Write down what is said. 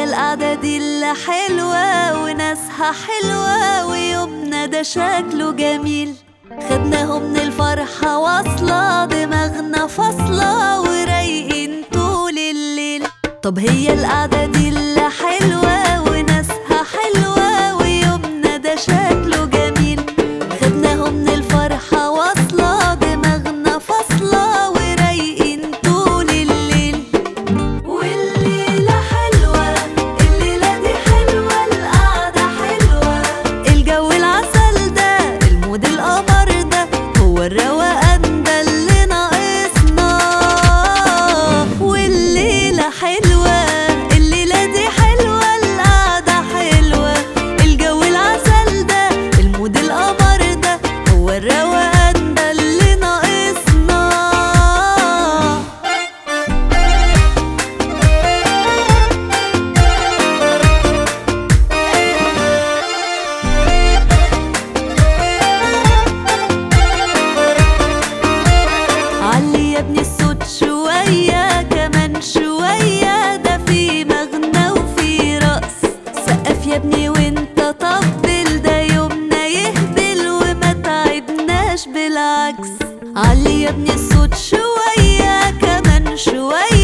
القعدة دي اللي حلوة وناسها حلوة ويومنا ده شكله جميل خدناهم من الفرحة واصلة دماغنا فاصلة ورايقين طول الليل طب هي القعدة دي اللي حلوة وناسها حلوة ويومنا ده شكله جميل خدناهم من الفرحة واصلة دماغنا فاصلة ورايقين طول الليل والليلة حلوة الليلة دي حلوة القعدة حلوة الجو العسل ده المود القمر ده هو الروقان ده اللي ناقصنا والليلة حلوة الليلة دي حلوة القعدة حلوة الجو العسل ده المود القمر ده هو الروقان ده اللي ناقصنا علي يا ابني الصوت شوية كمان شوية ده في مغنى وفي رقص سقف يا ابني وانت طبل ده يومنا يهبل وما تعبناش بالعكس علي يا ابني الصوت شوية كمان شوية